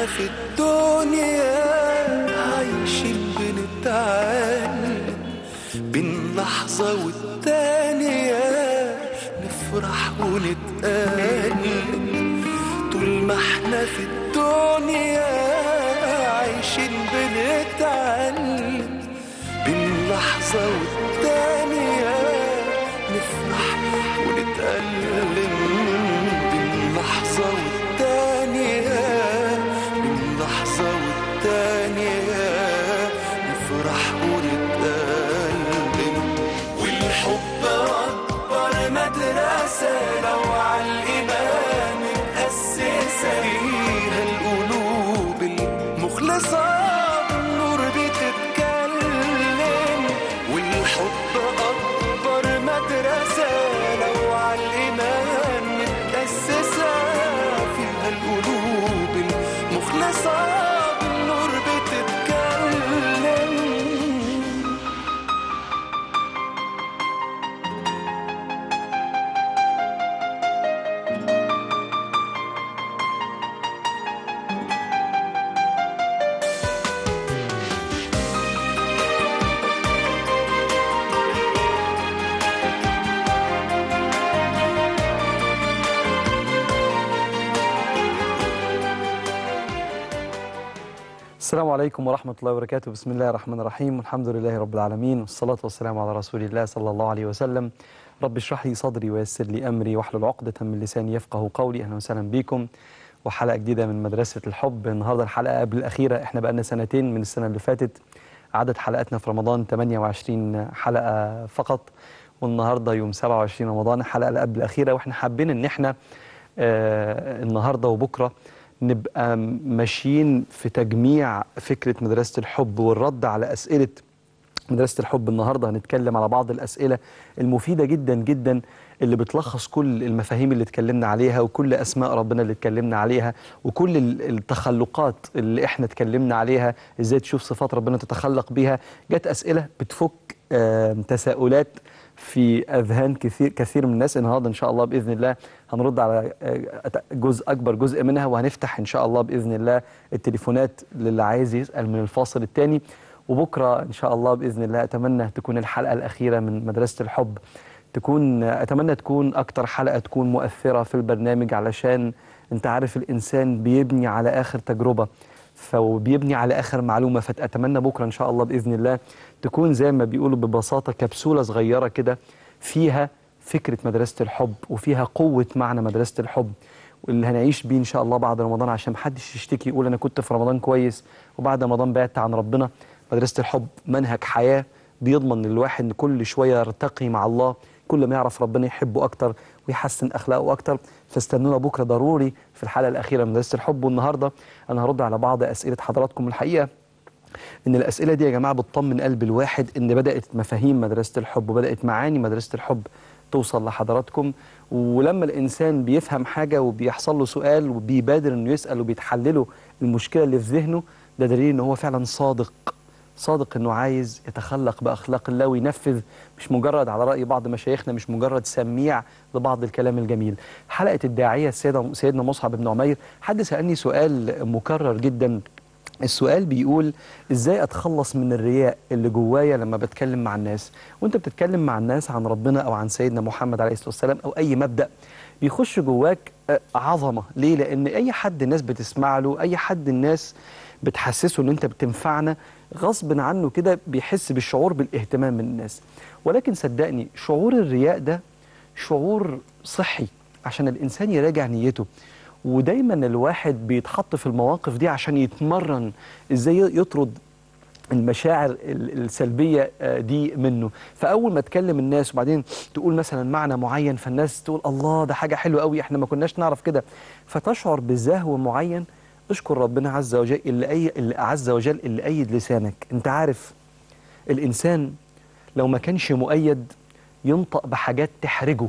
احنا في الدنيا عايشين بنتعلم بين لحظة والتانية نفرح ونتألم طول ما احنا في الدنيا عايشين بنتعلم بين لحظة والتانية نفرح ونتألم بين لحظة والتانية بين لحظة والتانية نفرح ونتألم والحب أكبر مدرسة لو عالإيمان متأسسة فيها القلوب المخلصة بالنور بتتكلم والحب أكبر مدرسة لو عالإيمان متأسسة فيها القلوب المخلصة بالنور بتتكلم السلام عليكم ورحمة الله وبركاته بسم الله الرحمن الرحيم والحمد لله رب العالمين والصلاة والسلام على رسول الله صلى الله عليه وسلم رب اشرح لي صدري ويسر لي أمري واحلل عقدة من لساني يفقه قولي أهلا وسهلا بكم وحلقة جديدة من مدرسة الحب النهاردة الحلقة قبل الأخيرة احنا بقالنا سنتين من السنة اللي فاتت عدد حلقاتنا في رمضان 28 حلقة فقط والنهاردة يوم 27 رمضان الحلقة اللي قبل الأخيرة واحنا حابين ان احنا آه النهاردة وبكرة نبقى ماشيين في تجميع فكرة مدرسة الحب والرد على أسئلة مدرسة الحب النهاردة هنتكلم على بعض الأسئلة المفيدة جدا جدا اللي بتلخص كل المفاهيم اللي اتكلمنا عليها وكل أسماء ربنا اللي اتكلمنا عليها وكل ال- التخلقات اللي احنا اتكلمنا عليها ازاي تشوف صفات ربنا تتخلق بيها جت أسئلة بتفك آم، تساؤلات في أذهان كثير كثير من الناس النهارده إن شاء الله بإذن الله هنرد على آه، جزء أكبر جزء منها وهنفتح إن شاء الله بإذن الله التليفونات للي عايز يسأل من الفاصل الثاني وبكرة إن شاء الله بإذن الله أتمنى تكون الحلقة الأخيرة من مدرسة الحب تكون أتمنى تكون أكتر حلقة تكون مؤثرة في البرنامج علشان أنت عارف الإنسان بيبني على آخر تجربة فبيبني على آخر معلومة فأتمنى بكرة إن شاء الله بإذن الله تكون زي ما بيقولوا ببساطة كبسولة صغيرة كده فيها فكرة مدرسة الحب وفيها قوة معنى مدرسة الحب واللي هنعيش بيه إن شاء الله بعد رمضان عشان محدش يشتكي يقول أنا كنت في رمضان كويس وبعد رمضان بعدت عن ربنا مدرسة الحب منهج حياة بيضمن للواحد إن كل شوية يرتقي مع الله كل ما يعرف ربنا يحبه أكتر ويحسن أخلاقه أكتر فاستنونا بكرة ضروري في الحلقة الأخيرة من مدرسة الحب والنهاردة أنا هرد على بعض أسئلة حضراتكم الحقيقة ان الاسئله دي يا جماعه بتطمن قلب الواحد ان بدات مفاهيم مدرسه الحب وبدات معاني مدرسه الحب توصل لحضراتكم ولما الانسان بيفهم حاجه وبيحصل له سؤال وبيبادر انه يسال وبيتحلله المشكله اللي في ذهنه ده دليل ان هو فعلا صادق صادق انه عايز يتخلق باخلاق الله وينفذ مش مجرد على راي بعض مشايخنا مش مجرد سميع لبعض الكلام الجميل حلقه الداعيه السيده سيدنا مصعب بن عمير حد سالني سؤال مكرر جدا السؤال بيقول ازاي اتخلص من الرياء اللي جوايا لما بتكلم مع الناس وانت بتتكلم مع الناس عن ربنا او عن سيدنا محمد عليه الصلاه والسلام او اي مبدا بيخش جواك آه، عظمه ليه لان اي حد الناس بتسمع له اي حد الناس بتحسسه ان انت بتنفعنا غصب عنه كده بيحس بالشعور بالاهتمام من الناس ولكن صدقني شعور الرياء ده شعور صحي عشان الانسان يراجع نيته ودايما الواحد بيتحط في المواقف دي عشان يتمرن ازاي يطرد المشاعر ال- السلبية آه، دي منه فأول ما تكلم الناس وبعدين تقول مثلا معنى معين فالناس تقول الله ده حاجة حلوة قوي احنا ما كناش نعرف كده فتشعر بزهو معين اشكر ربنا عز وجل اللي, أي اللي عز وجل اللي أيد لسانك انت عارف الإنسان لو ما كانش مؤيد ينطق بحاجات تحرجه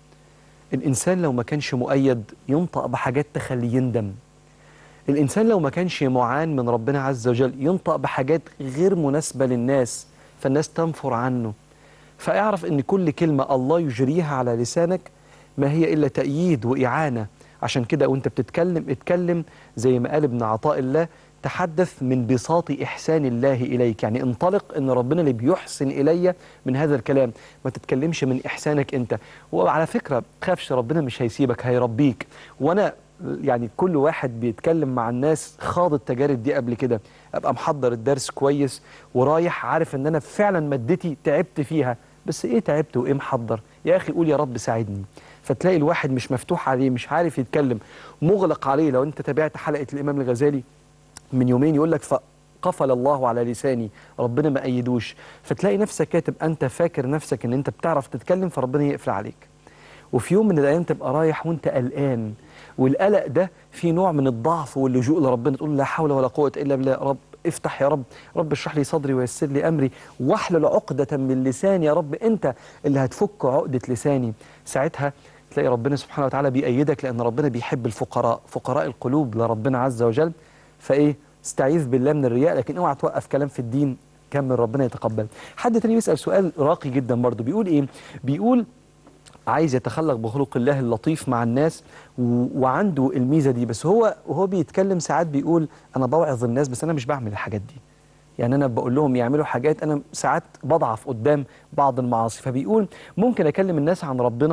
الإنسان لو ما كانش مؤيد ينطق بحاجات تخليه يندم الإنسان لو ما كانش معان من ربنا عز وجل ينطق بحاجات غير مناسبة للناس فالناس تنفر عنه فاعرف ان كل كلمة الله يجريها على لسانك ما هي إلا تأييد وإعانة عشان كده وانت بتتكلم اتكلم زي ما قال ابن عطاء الله تحدث من بساط إحسان الله إليك يعني انطلق أن ربنا اللي بيحسن إلي من هذا الكلام ما تتكلمش من إحسانك أنت وعلى فكرة تخافش ربنا مش هيسيبك هيربيك وأنا يعني كل واحد بيتكلم مع الناس خاض التجارب دي قبل كده ابقى محضر الدرس كويس ورايح عارف ان انا فعلا مادتي تعبت فيها بس ايه تعبت وايه محضر يا اخي قول يا رب ساعدني فتلاقي الواحد مش مفتوح عليه مش عارف يتكلم مغلق عليه لو انت تابعت حلقه الامام الغزالي من يومين يقول لك فقفل الله على لساني ربنا ما ايدوش فتلاقي نفسك كاتب انت فاكر نفسك ان انت بتعرف تتكلم فربنا يقفل عليك وفي يوم من الايام تبقى رايح وانت قلقان والقلق ده في نوع من الضعف واللجوء لربنا تقول لا حول ولا قوه الا بالله رب افتح يا رب رب اشرح لي صدري ويسر لي امري واحلل عقده من لساني يا رب انت اللي هتفك عقده لساني ساعتها تلاقي ربنا سبحانه وتعالى بيأيدك لان ربنا بيحب الفقراء فقراء القلوب لربنا عز وجل فايه استعيذ بالله من الرياء لكن اوعى توقف كلام في الدين كمل ربنا يتقبل حد تاني بيسأل سؤال راقي جدا برضه بيقول ايه بيقول عايز يتخلق بخلق الله اللطيف مع الناس و... وعنده الميزه دي بس هو وهو بيتكلم ساعات بيقول انا بوعظ الناس بس انا مش بعمل الحاجات دي يعني انا بقول لهم يعملوا حاجات انا ساعات بضعف قدام بعض المعاصي فبيقول ممكن اكلم الناس عن ربنا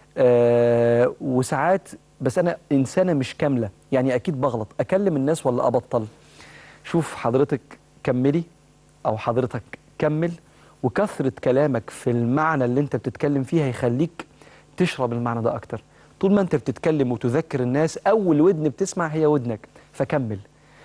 آه وساعات بس انا انسانه مش كامله يعني اكيد بغلط اكلم الناس ولا ابطل شوف حضرتك كملي او حضرتك كمل وكثرة كلامك في المعنى اللي انت بتتكلم فيه هيخليك تشرب المعنى ده اكتر طول ما انت بتتكلم وتذكر الناس اول ودن بتسمع هي ودنك فكمل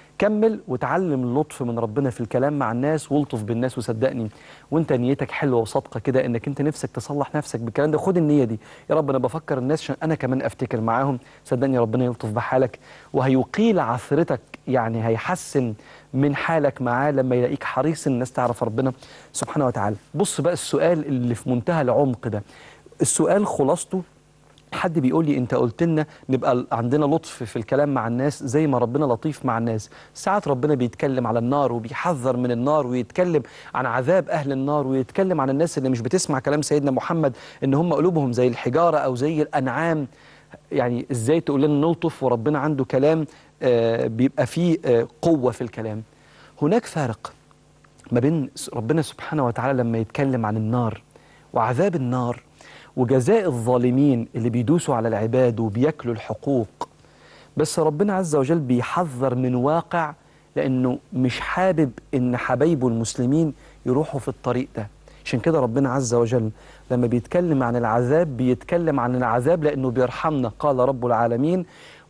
كمل وتعلم اللطف من ربنا في الكلام مع الناس والطف بالناس وصدقني وانت نيتك حلوه وصادقه كده انك انت نفسك تصلح نفسك بالكلام ده خد النيه دي يا رب انا بفكر الناس عشان انا كمان افتكر معاهم صدقني ربنا يلطف بحالك وهيقيل عثرتك يعني هيحسن من حالك معاه لما يلاقيك حريص الناس تعرف ربنا سبحانه وتعالى بص بقى السؤال اللي في منتهى العمق ده السؤال خلاصته حد بيقول لي انت قلت لنا نبقى عندنا لطف في الكلام مع الناس زي ما ربنا لطيف مع الناس ساعات ربنا بيتكلم على النار وبيحذر من النار ويتكلم عن عذاب اهل النار ويتكلم عن الناس اللي مش بتسمع كلام سيدنا محمد ان هم قلوبهم زي الحجاره او زي الانعام يعني ازاي تقول لنا نلطف وربنا عنده كلام آه بيبقى فيه آه قوه في الكلام هناك فارق ما بين ربنا سبحانه وتعالى لما يتكلم عن النار وعذاب النار وجزاء الظالمين اللي بيدوسوا على العباد وبياكلوا الحقوق بس ربنا عز وجل بيحذر من واقع لأنه مش حابب إن حبايبه المسلمين يروحوا في الطريق ده عشان كده ربنا عز وجل لما بيتكلم عن العذاب بيتكلم عن العذاب لأنه بيرحمنا قال رب العالمين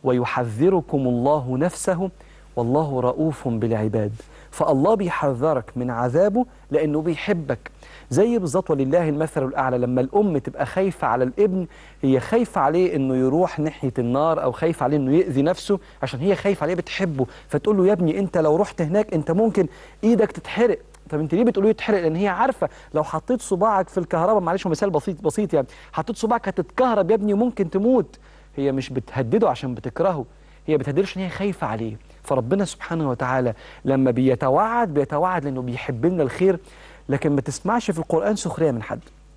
ويحذركم الله نفسه والله رؤوف بالعباد فالله بيحذرك من عذابه لأنه بيحبك زي بالظبط ولله المثل الأعلى لما الأم تبقى خايفة على الابن هي خايفة عليه إنه يروح ناحية النار أو خايفة عليه إنه يأذي نفسه عشان هي خايفة عليه بتحبه فتقول له يا ابني أنت لو رحت هناك أنت ممكن إيدك تتحرق طب انت ليه بتقولوا يتحرق لان هي عارفه لو حطيت صباعك في الكهرباء معلش هو مثال بسيط بسيط يعني حطيت صباعك هتتكهرب يا ابني وممكن تموت هي مش بتهدده عشان بتكرهه هي بتهدده عشان هي خايفه عليه فربنا سبحانه وتعالى لما بيتوعد بيتوعد لانه بيحب لنا الخير لكن ما تسمعش في القرآن سخرية من حد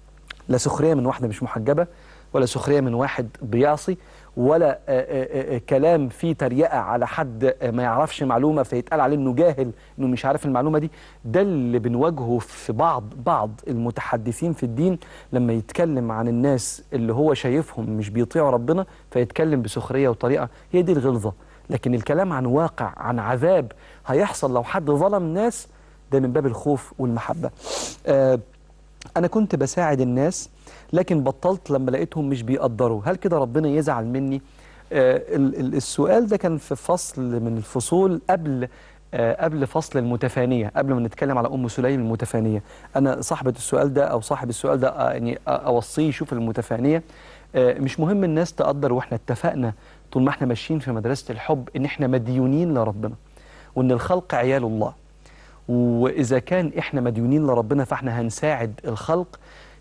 لا سخرية من واحدة مش محجبة ولا سخرية من واحد بيعصي ولا آآ آآ كلام فيه تريقة على حد ما يعرفش معلومة فيتقال عليه انه جاهل انه مش عارف المعلومة دي ده اللي بنواجهه في بعض بعض المتحدثين في الدين لما يتكلم عن الناس اللي هو شايفهم مش بيطيعوا ربنا فيتكلم بسخرية وطريقة هي دي الغلظة لكن الكلام عن واقع عن عذاب هيحصل لو حد ظلم ناس ده من باب الخوف والمحبة آه أنا كنت بساعد الناس لكن بطلت لما لقيتهم مش بيقدروا هل كده ربنا يزعل مني آه السؤال ده كان في فصل من الفصول قبل آه قبل فصل المتفانية قبل ما نتكلم على أم سليم المتفانية أنا صاحبة السؤال ده أو صاحب السؤال ده آه يعني أوصيه يشوف المتفانية مش مهم الناس تقدر وإحنا اتفقنا طول ما إحنا ماشيين في مدرسة الحب إن إحنا مديونين لربنا وإن الخلق عيال الله وإذا كان إحنا مديونين لربنا فإحنا هنساعد الخلق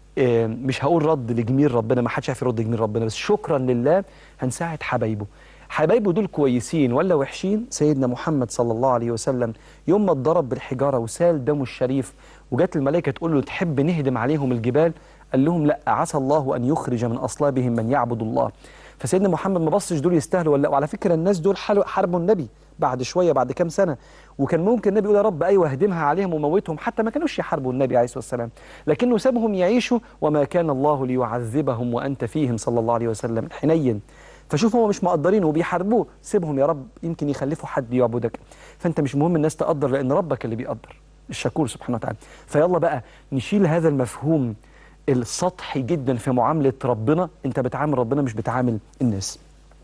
مش هقول رد لجميل ربنا ما حدش عارف يرد جميل ربنا بس شكرا لله هنساعد حبايبه حبايبه دول كويسين ولا وحشين سيدنا محمد صلى الله عليه وسلم يوم ما اتضرب بالحجارة وسال دمه الشريف وجات الملائكة تقول له تحب نهدم عليهم الجبال قال لهم لا عسى الله أن يخرج من أصلابهم من يعبد الله فسيدنا محمد ما بصش دول يستاهلوا ولا وعلى فكره الناس دول حلو- حاربوا النبي بعد شويه بعد كام سنه وكان ممكن النبي يقول يا رب ايوه اهدمها عليهم وموتهم حتى ما كانوش يحاربوا النبي عليه الصلاه والسلام لكنه سابهم يعيشوا وما كان الله ليعذبهم وانت فيهم صلى الله عليه وسلم حنين فشوف هم مش مقدرين وبيحاربوه سيبهم يا رب يمكن يخلفوا حد يعبدك فانت مش مهم الناس تقدر لان ربك اللي بيقدر الشكور سبحانه وتعالى فيلا بقى نشيل هذا المفهوم السطحي جدا في معامله ربنا انت بتعامل ربنا مش بتعامل الناس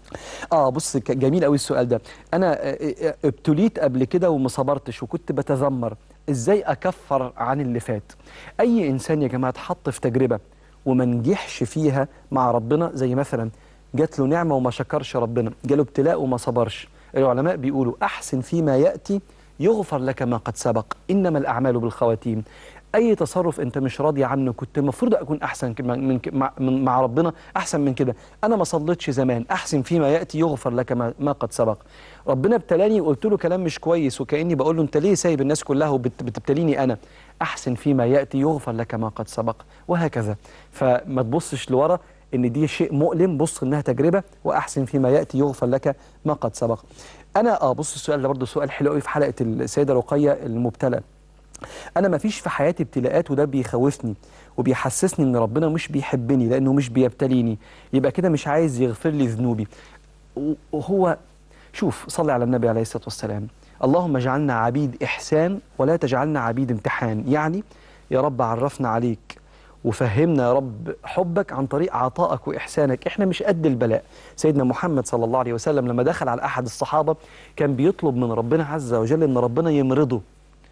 اه بص ك- جميل قوي السؤال ده انا آه، آه، ابتليت قبل كده وما صبرتش وكنت بتذمر ازاي اكفر عن اللي فات اي انسان يا جماعه اتحط في تجربه وما نجحش فيها مع ربنا زي مثلا جات له نعمه وما شكرش ربنا جاله ابتلاء وما صبرش العلماء بيقولوا احسن فيما ياتي يغفر لك ما قد سبق انما الاعمال بالخواتيم اي تصرف انت مش راضي عنه كنت المفروض اكون احسن ك- من ك- مع, من مع ربنا احسن من كده انا ما صليتش زمان احسن فيما ياتي يغفر لك ما, ما قد سبق ربنا ابتلاني وقلت له كلام مش كويس وكاني بقول له انت ليه سايب الناس كلها وبتبتليني انا احسن فيما ياتي يغفر لك ما قد سبق وهكذا فما تبصش لورا ان دي شيء مؤلم بص انها تجربه واحسن فيما ياتي يغفر لك ما قد سبق انا اه بص السؤال ده برضه سؤال حلو قوي في حلقه السيده رقيه المبتلى انا ما فيش في حياتي ابتلاءات وده بيخوفني وبيحسسني ان ربنا مش بيحبني لانه مش بيبتليني يبقى كده مش عايز يغفر لي ذنوبي و- وهو شوف صلي على النبي عليه الصلاه والسلام اللهم اجعلنا عبيد احسان ولا تجعلنا عبيد امتحان يعني يا رب عرفنا عليك وفهمنا يا رب حبك عن طريق عطائك وإحسانك إحنا مش قد البلاء سيدنا محمد صلى الله عليه وسلم لما دخل على أحد الصحابة كان بيطلب من ربنا عز وجل أن ربنا يمرضه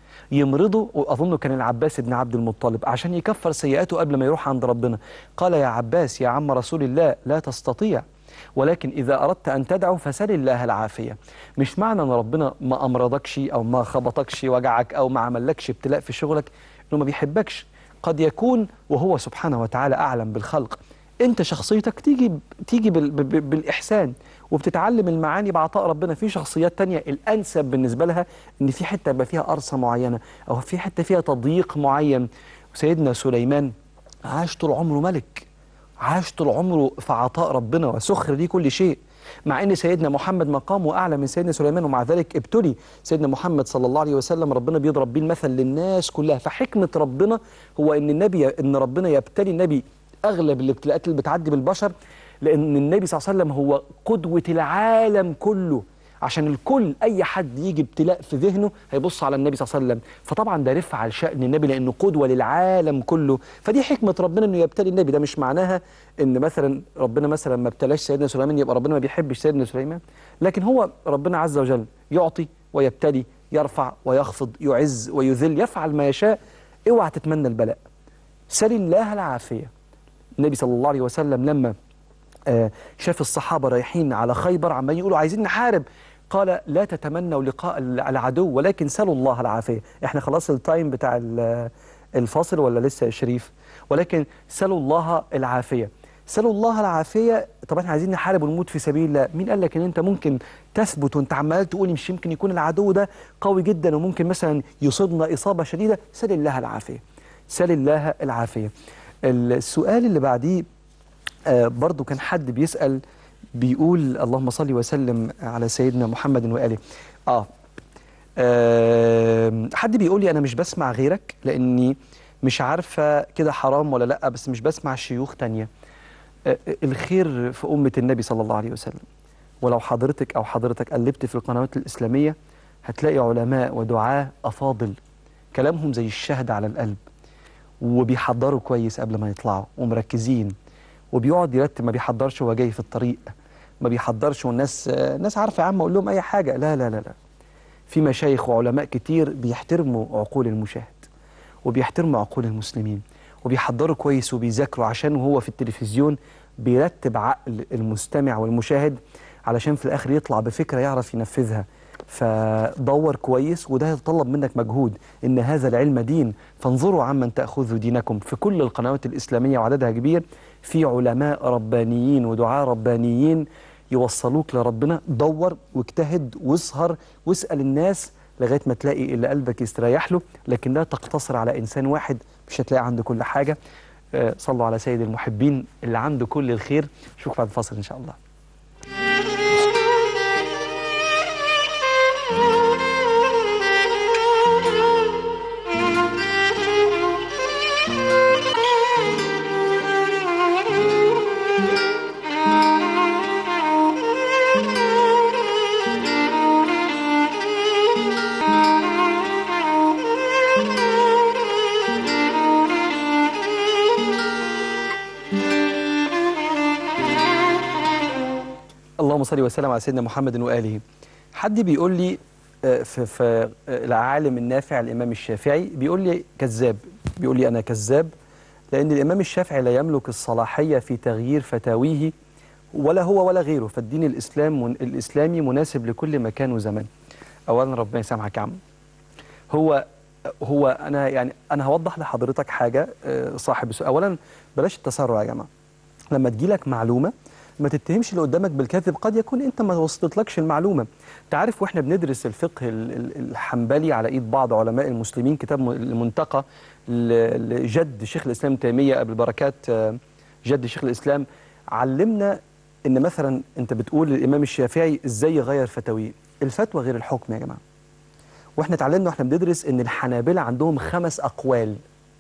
يمرضه وأظنه كان العباس بن عبد المطلب عشان يكفر سيئاته قبل ما يروح عند ربنا قال يا عباس يا عم رسول الله لا تستطيع ولكن إذا أردت أن تدعو فسل الله العافية مش معنى أن ربنا ما أمرضكش أو ما خبطكش وجعك أو ما عملكش ابتلاء في شغلك أنه ما بيحبكش قد يكون وهو سبحانه وتعالى أعلم بالخلق أنت شخصيتك تيجي تيجي بال بال بالإحسان وبتتعلم المعاني بعطاء ربنا في شخصيات تانية الأنسب بالنسبة لها إن في حتة يبقى فيها قرصة معينة أو في حتة فيها تضييق معين سيدنا سليمان عاش طول عمره ملك عاش طول عمره في عطاء ربنا وسخر ليه كل شيء مع ان سيدنا محمد مقامه اعلى من سيدنا سليمان ومع ذلك ابتلي سيدنا محمد صلى الله عليه وسلم ربنا بيضرب بيه المثل للناس كلها فحكمه ربنا هو ان النبي ان ربنا يبتلي النبي اغلب الابتلاءات اللي بتعدي بالبشر لان النبي صلى الله عليه وسلم هو قدوه العالم كله عشان الكل اي حد يجي ابتلاء في ذهنه هيبص على النبي صلى الله عليه وسلم فطبعا ده رفع لشان النبي لانه قدوه للعالم كله فدي حكمه ربنا انه يبتلي النبي ده مش معناها ان مثلا ربنا مثلا ما ابتلاش سيدنا سليمان يبقى ربنا ما بيحبش سيدنا سليمان لكن هو ربنا عز وجل يعطي ويبتلي يرفع ويخفض يعز ويذل يفعل ما يشاء اوعى تتمنى البلاء سل الله العافيه النبي صلى الله عليه وسلم لما آه، شاف الصحابة رايحين على خيبر عمالين يقولوا عايزين نحارب قال لا تتمنوا لقاء ال- العدو ولكن سلوا الله العافية احنا خلاص التايم بتاع ال- الفاصل ولا لسه يا شريف ولكن سلوا الله العافية سلوا الله العافية طب احنا عايزين نحارب ونموت في سبيل الله مين قال لك ان انت ممكن تثبت وانت عمال تقول مش يمكن يكون العدو ده قوي جدا وممكن مثلا يصيبنا إصابة شديدة سل الله العافية سل الله العافية السؤال اللي بعديه آه، برضو كان حد بيسأل بيقول اللهم صل وسلم على سيدنا محمد وآله آه آه، حد بيقول لي أنا مش بسمع غيرك لأني مش عارفة كده حرام ولا لأ بس مش بسمع شيوخ تانية آه، الخير في أمة النبي صلى الله عليه وسلم ولو حضرتك أو حضرتك قلبت في القنوات الإسلامية هتلاقي علماء ودعاة أفاضل كلامهم زي الشهد على القلب وبيحضروا كويس قبل ما يطلعوا ومركزين وبيقعد يرتب ما بيحضرش وهو جاي في الطريق ما بيحضرش والناس آه، ناس عارفه يا عم اقول لهم اي حاجه لا لا لا لا في مشايخ وعلماء كتير بيحترموا عقول المشاهد وبيحترموا عقول المسلمين وبيحضروا كويس وبيذاكروا عشان وهو في التلفزيون بيرتب عقل المستمع والمشاهد علشان في الاخر يطلع بفكره يعرف ينفذها فدور كويس وده يتطلب منك مجهود ان هذا العلم دين فانظروا عمن تاخذوا دينكم في كل القنوات الاسلاميه وعددها كبير في علماء ربانيين ودعاة ربانيين يوصلوك لربنا دور واجتهد واسهر واسال الناس لغايه ما تلاقي اللي قلبك يستريح له لكن لا تقتصر على انسان واحد مش هتلاقي عنده كل حاجه آه، صلوا على سيد المحبين اللي عنده كل الخير اشوفك بعد الفاصل ان شاء الله صل وسلم على سيدنا محمد واله حد بيقول لي آه، في في آه، العالم النافع الامام الشافعي بيقول لي كذاب بيقول لي انا كذاب لان الامام الشافعي لا يملك الصلاحيه في تغيير فتاويه ولا هو ولا غيره فالدين الاسلام من الاسلامي مناسب لكل مكان وزمان اولا ربنا يسامحك يا عم هو هو انا يعني انا هوضح لحضرتك حاجه آه، صاحب السؤال اولا بلاش التسرع يا جماعه لما تجيلك معلومه ما تتهمش اللي قدامك بالكذب قد يكون انت ما وصلتلكش المعلومه انت عارف واحنا بندرس الفقه ال- ال- الحنبلي على ايد بعض علماء المسلمين كتاب م- المنتقى ل- لجد شيخ الاسلام ابن تيميه ابو البركات آه، جد شيخ الاسلام علمنا ان مثلا انت بتقول للامام الشافعي ازاي يغير فتاويه الفتوى غير الحكم يا جماعه واحنا اتعلمنا واحنا بندرس ان الحنابلة عندهم خمس اقوال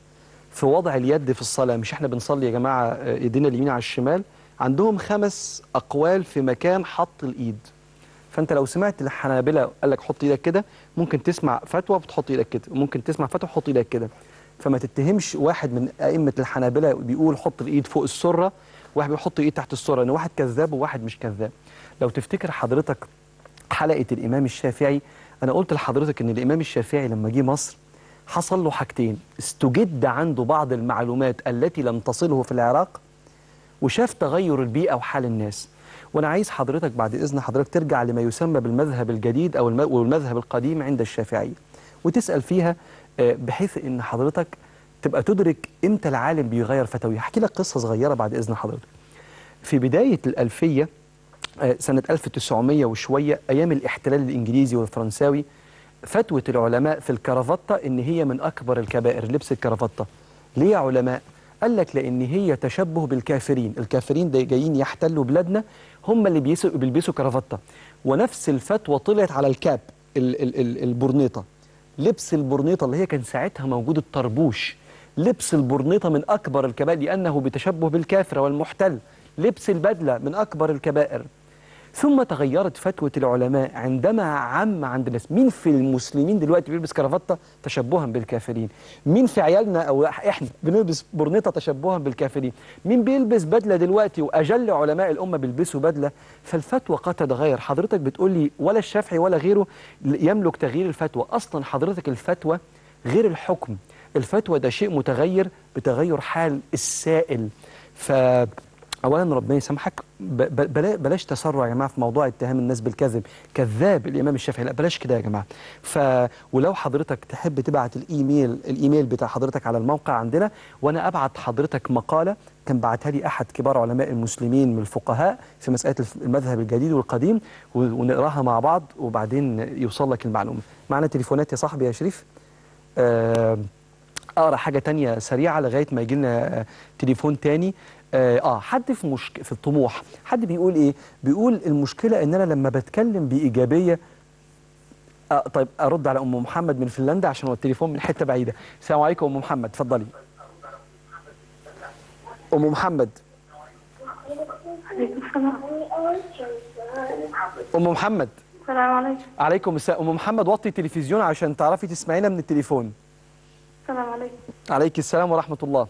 في وضع اليد في الصلاة مش احنا بنصلي يا جماعة آه، ايدينا اليمين على الشمال عندهم خمس اقوال في مكان حط الايد فانت لو سمعت الحنابلة قال لك حط ايدك كده ممكن تسمع فتوى بتحط ايدك كده وممكن تسمع فتوى حط ايدك كده فما تتهمش واحد من ائمة الحنابلة بيقول حط الايد فوق السرة واحد بيحط ايد تحت السرة ان واحد كذاب وواحد مش كذاب لو تفتكر حضرتك حلقة الإمام الشافعي أنا قلت لحضرتك إن الإمام الشافعي لما جه مصر حصل له حاجتين استجد عنده بعض المعلومات التي لم تصله في العراق وشاف تغير البيئة وحال الناس وأنا عايز حضرتك بعد إذن حضرتك ترجع لما يسمى بالمذهب الجديد أو الم- والمذهب القديم عند الشافعية وتسأل فيها آه، بحيث إن حضرتك تبقى تدرك إمتى العالم بيغير فتاويه هحكي لك قصة صغيرة بعد إذن حضرتك في بداية الألفية آه، سنة 1900 وشوية أيام الاحتلال الإنجليزي والفرنساوي فتوى العلماء في الكرافتة إن هي من أكبر الكبائر لبس الكرافتة ليه يا علماء؟ قال لك لأن هي تشبه بالكافرين الكافرين ده جايين يحتلوا بلادنا هم اللي بيسوا- بيلبسوا كرافتة ونفس الفتوى طلعت على الكاب ال- ال- ال- البرنيطة لبس البرنيطة اللي هي كان ساعتها موجود الطربوش لبس البرنيطة من أكبر الكبائر لأنه بتشبه بالكافر والمحتل لبس البدلة من أكبر الكبائر ثم تغيرت فتوى العلماء عندما عم عند الناس مين في المسلمين دلوقتي بيلبس كرافتة تشبها بالكافرين مين في عيالنا أو إحنا بنلبس برنيطة تشبها بالكافرين مين بيلبس بدلة دلوقتي وأجل علماء الأمة بيلبسوا بدلة فالفتوى قد تتغير حضرتك بتقول لي ولا الشافعي ولا غيره يملك تغيير الفتوى أصلا حضرتك الفتوى غير الحكم الفتوى ده شيء متغير بتغير حال السائل ف اولا ربنا يسامحك ب- ب- بلا- بلاش تسرع يا جماعه في موضوع اتهام الناس بالكذب كذاب الامام الشافعي لا بلاش كده يا جماعه ف ولو حضرتك تحب تبعت الايميل الايميل بتاع حضرتك على الموقع عندنا وانا ابعت حضرتك مقاله كان بعتها لي احد كبار علماء المسلمين من الفقهاء في مساله الف- المذهب الجديد والقديم و- ونقراها مع بعض وبعدين يوصل لك المعلومه معنا تليفونات يا صاحبي يا شريف آه اقرا حاجه تانية سريعه لغايه ما يجي لنا تليفون تاني اه آه، حد في مشك... في الطموح حد بيقول ايه بيقول المشكله ان انا لما بتكلم بايجابيه آه طيب ارد على ام محمد من فنلندا عشان هو التليفون من حته بعيده السلام عليكم ام محمد اتفضلي ام محمد عليكم السلام ام محمد السلام عليكم عليكم السلام ام محمد وطي التلفزيون عشان تعرفي تسمعينا من التليفون السلام عليكم عليك السلام ورحمة الله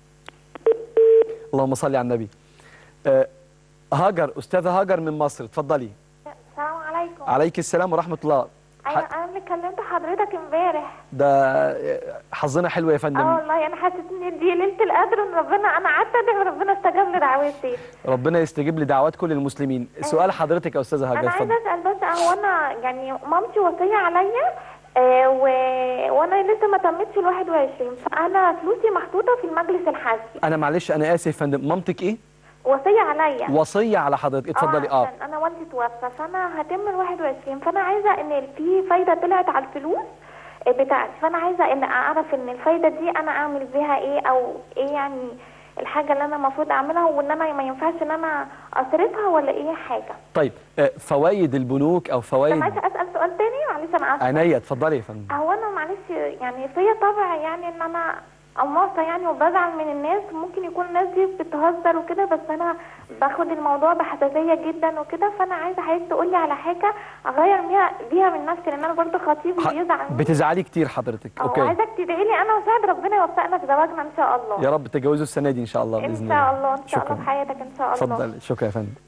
اللهم صل على النبي آه، هاجر أستاذة هاجر من مصر اتفضلي السلام عليكم عليك السلام ورحمة الله ايوه ح- انا اللي كلمت حضرتك امبارح ده آه، حظنا حلو يا اه فندم والله انا حسيت ان دي ليله القدر ان ربنا انا قعدت ادعي وربنا استجاب لدعوتي ربنا يستجيب لدعوات كل المسلمين سؤال حضرتك يا أستاذة هاجر انا عايزه اتفضل اسال بس هو انا يعني مامتي وصيه عليا آه و... وانا لسه ما تمتش ال 21 فانا فلوسي محطوطه في المجلس الحزبي أنا معلش أنا آسف يا فندم مامتك إيه؟ وصيه عليا وصية على حضرتك اتفضلي اه اه عشان انا والدي توفى فانا هتم ال 21 فانا عايزه ان في فايده طلعت على الفلوس بتاعتي فانا عايزه ان اعرف ان الفايده دي انا اعمل بيها ايه او ايه يعني الحاجه اللي انا المفروض اعملها وان انا ما ينفعش ان انا اصرفها ولا ايه حاجه طيب آه، فوائد البنوك أو فوائد سمعت اسال سؤال تاني معلش انا اسفه عينيا اتفضلي يا فندم هو انا معلش يعني فيا طبع يعني ان انا قماصه يعني وبزعل من الناس ممكن يكون الناس دي بتهزر وكده بس انا باخد الموضوع بحساسيه جدا وكده فانا عايزه حضرتك تقولي على حاجه اغير بيها بيها من نفسي لان انا برضو خطيبي ح- بيزعل مني بتزعلي كتير حضرتك أو اوكي عايزك تدعي لي انا وسعد ربنا يوفقنا في زواجنا ان شاء الله يا رب تتجوزوا السنة دي إن شاء الله ان بإذن شاء الله الله ان شاء الله شكرا في حياتك ان شاء الله اتفضل شكرا يا فندم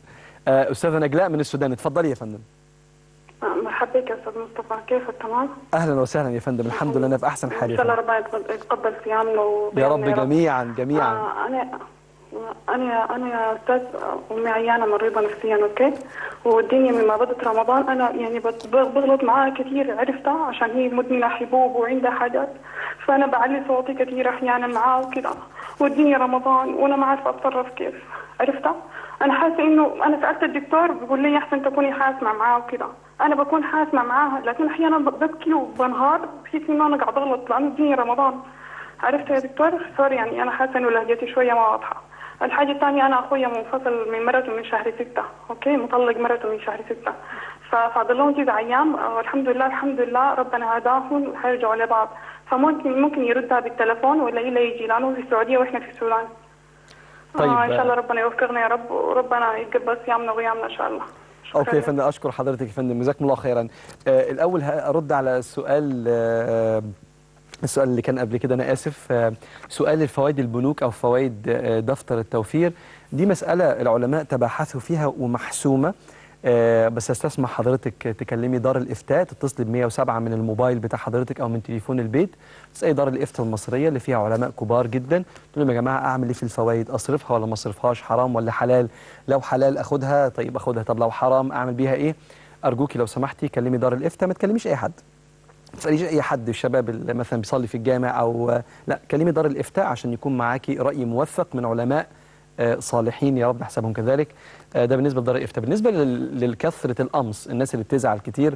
آه، استاذه نجلاء من السودان اتفضلي يا فندم مرحبا بك يا استاذ مصطفى كيفك تمام؟ اهلا وسهلا يا فندم الحمد لله انا في احسن حال ان يا شاء الله فندم. ربنا يتقبل- يتقبل صيامنا يا وصيامنا رب جميعا جميعا آه انا انا انا يا استاذ امي عيانه مريضه نفسيا اوكي والدنيا من ما بدت رمضان انا يعني بت- بغلط معاها كثير عرفتها عشان هي مدمنه حبوب وعندها حاجات فانا بعلي صوتي كثير احيانا معاها وكذا والدنيا رمضان وانا ما عارفه اتصرف كيف عرفتها انا حاسه انه انا سالت الدكتور بيقول لي احسن تكوني حاسمه معاها وكذا انا بكون حاسمه معاها لكن احيانا ببكي وبنهار بحس انه انا قاعد اغلط لانه الدنيا رمضان عرفت يا دكتور سوري يعني انا حاسه انه لهجتي شويه ما واضحه الحاجه الثانيه انا اخويا منفصل من مرته من شهر ستة اوكي مطلق مرته من شهر ستة ففاضل لهم تسع ايام آه، والحمد لله الحمد لله ربنا هداهم وحيرجعوا لبعض فممكن ممكن يردها بالتلفون ولا الا يجي لانه في السعوديه واحنا في السودان طيب، آه ان شاء الله آه. ربنا يوفقنا يا رب وربنا يتقبل صيامنا وقيامنا ان شاء الله شكراً اوكي يا لك. فندم اشكر حضرتك يا فندم جزاكم الله خيرا آه الاول هرد على السؤال آه السؤال اللي كان قبل كده انا اسف آه سؤال الفوائد البنوك او فوائد آه دفتر التوفير دي مساله العلماء تباحثوا فيها ومحسومه آه بس استسمح حضرتك تكلمي دار الافتاء تتصلي ب 107 من الموبايل بتاع حضرتك او من تليفون البيت تسالي دار الافتاء المصريه اللي فيها علماء كبار جدا تقول لهم يا جماعه اعمل ايه في الفوائد اصرفها ولا ما اصرفهاش حرام ولا حلال لو حلال اخدها طيب اخدها طب لو حرام اعمل بيها ايه ارجوكي لو سمحتي كلمي دار الافتاء ما تكلميش اي حد ما تساليش اي حد الشباب اللي مثلا بيصلي في الجامع او لا كلمي دار الافتاء عشان يكون معاكي راي موثق من علماء آه، صالحين يا رب نحسبهم كذلك آه، ده بالنسبه لدار الافتاء بالنسبه لل- للكثره القمص الناس اللي بتزعل كتير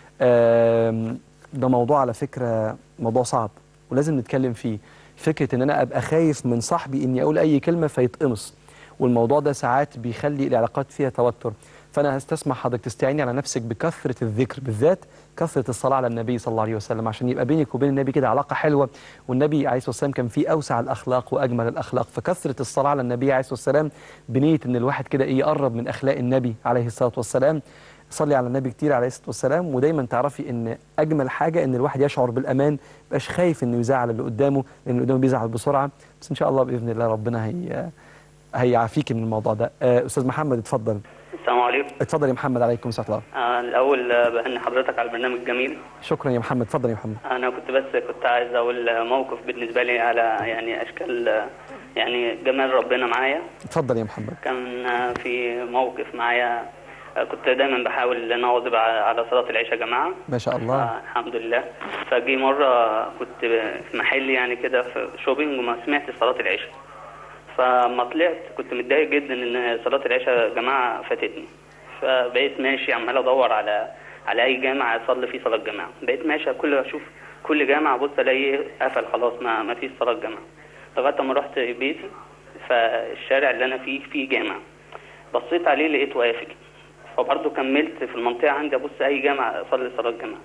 آم، ده موضوع على فكره موضوع صعب ولازم نتكلم فيه فكره ان انا ابقى خايف من صاحبي اني اقول اي كلمه فيتقمص والموضوع ده ساعات بيخلي العلاقات فيها توتر فانا هستسمح حضرتك تستعيني على نفسك بكثره الذكر بالذات كثره الصلاه على النبي صلى الله عليه وسلم عشان يبقى بينك وبين النبي كده علاقه حلوه والنبي عليه الصلاه والسلام كان فيه اوسع الاخلاق واجمل الاخلاق فكثره الصلاه على النبي عليه الصلاه والسلام بنيه ان الواحد كده ايه يقرب من اخلاق النبي عليه الصلاه والسلام صلي على النبي كتير عليه الصلاه والسلام ودايما تعرفي ان اجمل حاجه ان الواحد يشعر بالامان ما يبقاش خايف انه يزعل اللي قدامه لان اللي قدامه بيزعل بسرعه بس ان شاء الله باذن الله ربنا هي هيعافيك من الموضوع ده آه، استاذ محمد اتفضل السلام عليكم اتفضل يا محمد عليكم السلام ورحمة الله آه الأول آه، بهني حضرتك على البرنامج الجميل شكرا يا محمد اتفضل يا محمد أنا كنت بس كنت عايز أقول آه، موقف بالنسبة لي على يعني أشكال آه، يعني جمال ربنا معايا اتفضل يا محمد كان آه، في موقف معايا آه، كنت دايما بحاول ان اواظب على على صلاه العشاء يا جماعه ما شاء الله آه الحمد لله فجي مره كنت في محل يعني كده في شوبينج وما سمعتش صلاه العشاء فما طلعت كنت متضايق جدا ان صلاه العشاء يا جماعه فاتتني فبقيت ماشي عمال ادور على على اي جامع اصلي فيه صلاه جماعه بقيت ماشي كل اشوف كل جامع ابص الاقي قفل خلاص ما ما فيش صلاه جماعه لغايه ما رحت بيتي فالشارع اللي انا فيه فيه جامع بصيت عليه لقيته قافل فبرضه كملت في المنطقه عندي ابص اي جامع اصلي صلاه جماعه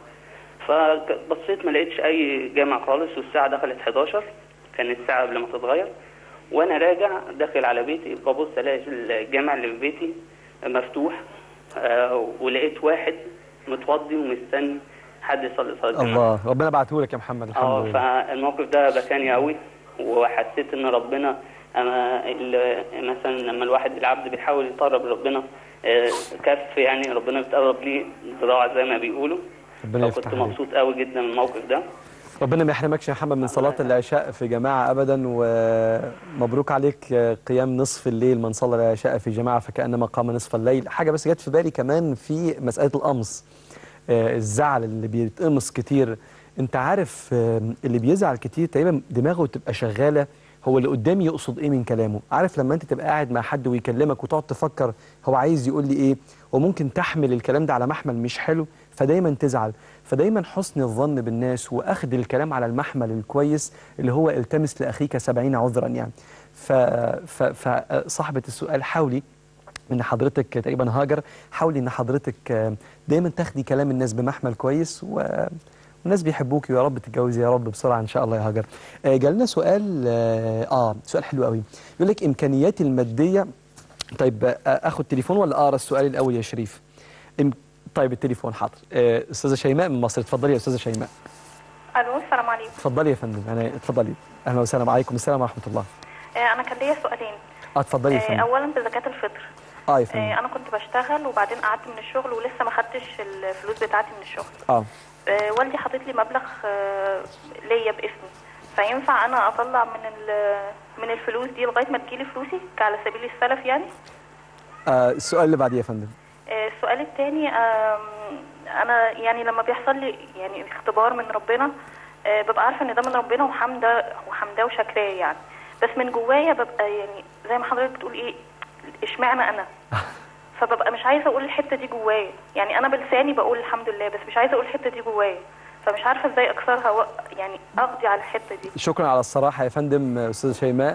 فبصيت ما لقيتش اي جامع خالص والساعه دخلت 11 كانت الساعه قبل ما تتغير وانا راجع داخل على بيتي ببص الاقي الجامع اللي في بيتي مفتوح آه ولقيت واحد متوضي ومستني حد يصلي صلاه الجماعه الله ربنا بعته لك يا محمد الحمد اه لله فالموقف ده بكاني قوي وحسيت ان ربنا انا ال- مثلا لما الواحد العبد بيحاول يقرب لربنا آه، كف يعني ربنا بيتقرب ليه ذراع زي ما بيقولوا ربنا فكنت يفتح عليك مبسوط قوي جدا من الموقف ده ربنا ما يحرمكش يا محمد من صلاة العشاء في جماعة أبدا ومبروك عليك قيام نصف الليل من صلى العشاء في جماعة فكأنما قام نصف الليل حاجة بس جت في بالي كمان في مسألة القمص آه، الزعل اللي بيتقمص كتير انت عارف آه، اللي بيزعل كتير تقريبا دماغه تبقى شغالة هو اللي قدامي يقصد ايه من كلامه عارف لما انت تبقى قاعد مع حد ويكلمك وتقعد تفكر هو عايز يقول لي ايه وممكن تحمل الكلام ده على محمل مش حلو فدايما تزعل فدايما حسن الظن بالناس واخذ الكلام على المحمل الكويس اللي هو التمس لاخيك سبعين عذرا يعني ف- ف- فصاحبة السؤال حاولي ان حضرتك تقريبا هاجر حاولي ان حضرتك آه، دايما تاخدي كلام الناس بمحمل كويس و والناس بيحبوكي ويا رب تتجوزي يا رب بسرعه ان شاء الله يا هاجر. آه، جالنا سؤال اه آه، سؤال حلو قوي يقول لك امكانياتي الماديه طيب آه، اخد تليفون ولا اقرا السؤال الاول يا شريف؟ إم... طيب التليفون حاضر. آه، استاذه شيماء من مصر اتفضلي يا استاذه شيماء. الو السلام عليكم اتفضلي يا فندم انا اتفضلي. اهلا وسهلا عليكم السلام ورحمه الله. آه، انا كان ليا سؤالين اه اتفضلي يا آه، فندم. اولا بزكاه الفطر اه يا فندم آه، انا كنت بشتغل وبعدين قعدت من الشغل ولسه ما خدتش الفلوس بتاعتي من الشغل اه آه، والدي حاطط لي مبلغ آه، ليا باسمي فينفع انا اطلع من ال- من الفلوس دي لغايه ما تجيلي فلوسي على سبيل السلف يعني آه، السؤال اللي بعديه يا فندم آه، السؤال الثاني انا يعني لما بيحصل لي يعني اختبار من ربنا آه، ببقى عارفه ان ده من ربنا وحمده وحمده وشكراه يعني بس من جوايا ببقى يعني زي ما حضرتك بتقول ايه اشمعنى انا فببقى مش عايزه اقول الحته دي جوايا يعني انا بلساني بقول الحمد لله بس مش عايزه اقول الحته دي جوايا فمش عارفه ازاي اكسرها و... يعني اقضي على الحته دي شكرا على الصراحة يا فندم أستاذة شيماء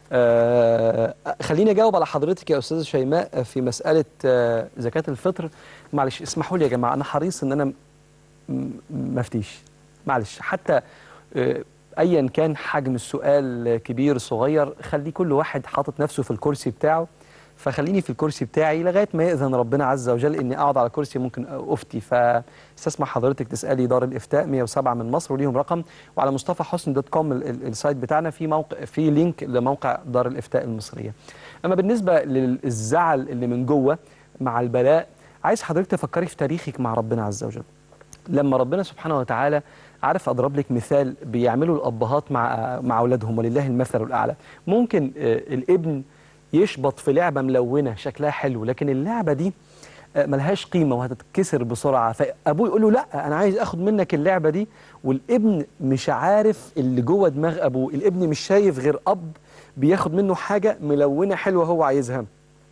آه خليني أجاوب على حضرتك يا أستاذة شيماء في مسألة آه زكاة الفطر معلش اسمحوا لي يا جماعة أنا حريص إن أنا م- م- ما افتيش معلش حتى آه أيا كان حجم السؤال كبير صغير خلي كل واحد حاطط نفسه في الكرسي بتاعه فخليني في الكرسي بتاعي لغايه ما ياذن ربنا عز وجل اني اقعد على كرسي ممكن افتي فاستسمح حضرتك تسالي دار الافتاء 107 من مصر وليهم رقم وعلى مصطفى حسن دوت كوم ال- ال- السايت بتاعنا في موقع في لينك لموقع دار الافتاء المصريه. اما بالنسبه للزعل اللي من جوه مع البلاء عايز حضرتك تفكري في تاريخك مع ربنا عز وجل. لما ربنا سبحانه وتعالى عارف اضرب لك مثال بيعملوا الابهات مع مع اولادهم ولله المثل الاعلى ممكن آه، الابن يشبط في لعبه ملونه شكلها حلو لكن اللعبه دي آه، ملهاش قيمه وهتتكسر بسرعه فابوه يقول له لا انا عايز اخد منك اللعبه دي والابن مش عارف اللي جوه دماغ ابوه الابن مش شايف غير اب بياخد منه حاجه ملونه حلوه هو عايزها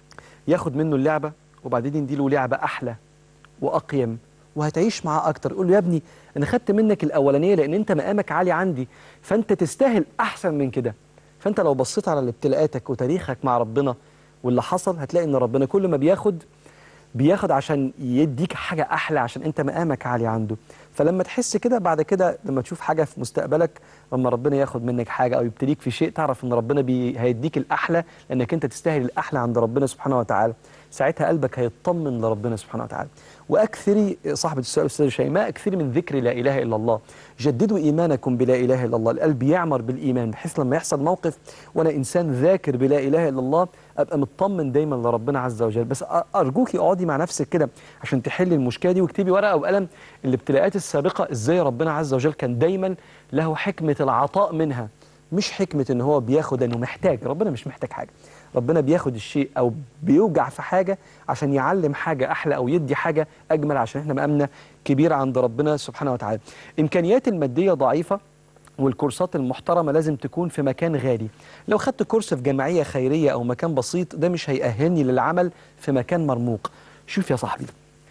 ياخد منه اللعبه وبعدين يديله لعبه احلى واقيم وهتعيش معاه اكتر يقول له يا ابني انا خدت منك الاولانيه لان انت مقامك عالي عندي فانت تستاهل احسن من كده فانت لو بصيت على ابتلاءاتك وتاريخك مع ربنا واللي حصل هتلاقي ان ربنا كل ما بياخد بياخد عشان يديك حاجه احلى عشان انت مقامك عالي عنده فلما تحس كده بعد كده لما تشوف حاجه في مستقبلك لما ربنا ياخد منك حاجه او يبتليك في شيء تعرف ان ربنا بي هيديك الاحلى لانك انت تستاهل الاحلى عند ربنا سبحانه وتعالى ساعتها قلبك هيطمن لربنا سبحانه وتعالى واكثري صاحبه السؤال استاذه شيماء اكثري من ذكر لا اله الا الله جددوا ايمانكم بلا اله الا الله القلب يعمر بالايمان بحيث لما يحصل موقف وانا انسان ذاكر بلا اله الا الله ابقى مطمن دايما لربنا عز وجل بس أ- ارجوكي اقعدي مع نفسك كده عشان تحلي المشكله دي واكتبي ورقه وقلم الابتلاءات السابقه ازاي ربنا عز وجل كان دايما له حكمه العطاء منها مش حكمه ان هو بياخد انه محتاج ربنا مش محتاج حاجه ربنا بياخد الشيء او بيوجع في حاجه عشان يعلم حاجه احلى او يدي حاجه اجمل عشان احنا مقامنا كبير عند ربنا سبحانه وتعالى امكانيات الماديه ضعيفه والكورسات المحترمة لازم تكون في مكان غالي لو خدت كورس في جمعية خيرية أو مكان بسيط ده مش هيأهلني للعمل في مكان مرموق شوف يا صاحبي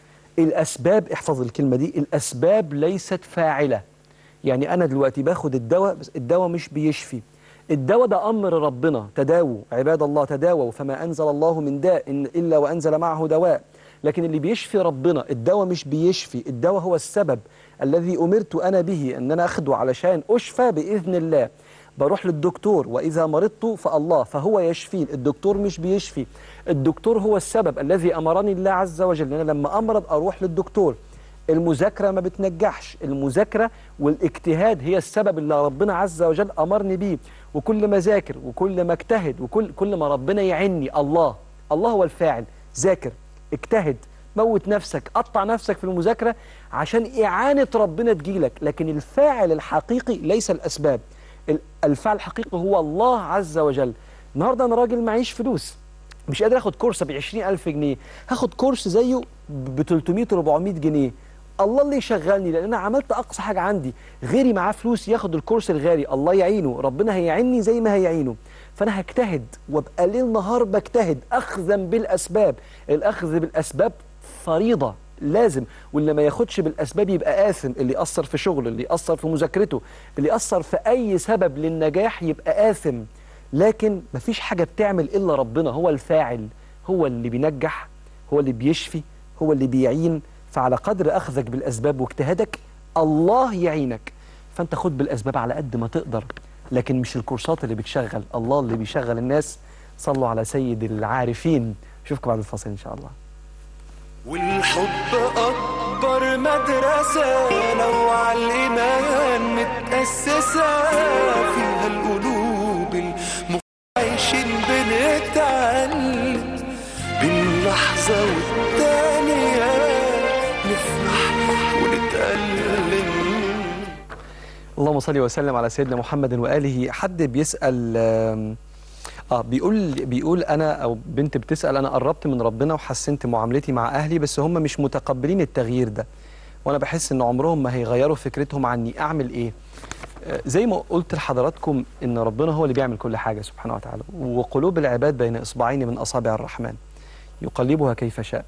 الأسباب احفظ الكلمة دي الأسباب ليست فاعلة يعني أنا دلوقتي باخد الدواء بس الدواء مش بيشفي الدواء ده أمر ربنا تداووا عباد الله تداووا فما أنزل الله من داء إن- إلا وأنزل معه دواء لكن اللي بيشفي ربنا الدواء مش بيشفي الدواء هو السبب الذي أمرت أنا به أن أنا أخده علشان أشفى بإذن الله بروح للدكتور وإذا مرضت فالله فهو يشفين الدكتور مش بيشفي الدكتور هو السبب الذي أمرني الله عز وجل أن أنا لما أمرض أروح للدكتور المذاكرة ما بتنجحش المذاكرة والاجتهاد هي السبب اللي ربنا عز وجل أمرني بيه وكل ما ذاكر وكل ما اجتهد وكل كل ما ربنا يعني الله الله هو الفاعل ذاكر اجتهد موت نفسك قطع نفسك في المذاكرة عشان إعانة ربنا تجيلك لكن الفاعل الحقيقي ليس الأسباب ال- الفاعل الحقيقي هو الله عز وجل النهاردة أنا راجل معيش فلوس مش قادر اخد كورس ب 20000 جنيه هاخد كورس زيه ب 300 400 جنيه الله اللي يشغلني لان انا عملت اقصى حاجه عندي غيري معاه فلوس ياخد الكورس الغالي الله يعينه ربنا هيعيني زي ما هيعينه فانا هجتهد وابقى ليل نهار بجتهد اخذا بالاسباب الاخذ بالاسباب فريضه لازم واللي ما ياخدش بالاسباب يبقى آثم اللي يأثر في شغله اللي يأثر في مذاكرته اللي يأثر في اي سبب للنجاح يبقى آثم لكن مفيش حاجة بتعمل إلا ربنا هو الفاعل هو اللي بينجح هو اللي بيشفي هو اللي بيعين فعلى قدر أخذك بالأسباب واجتهادك الله يعينك فأنت خد بالأسباب على قد ما تقدر لكن مش الكورسات اللي بتشغل الله اللي بيشغل الناس صلوا على سيد العارفين أشوفكم بعد الفاصل إن شاء الله والحب أكبر مدرسة لو على الإيمان متأسسة فيها القلوب المخ عايشين بنتعلم بنقول لحظة والتانية نفرح ونتألم اللهم صل وسلم على سيدنا محمد واله حد بيسال آم، اه بيقول بيقول انا او بنت بتسال انا قربت من ربنا وحسنت معاملتي مع اهلي بس هم مش متقبلين التغيير ده وانا بحس ان عمرهم ما هيغيروا فكرتهم عني اعمل ايه آه، زي ما قلت لحضراتكم ان ربنا هو اللي بيعمل كل حاجه سبحانه وتعالى وقلوب العباد بين اصبعين من اصابع الرحمن يقلبها كيف شاء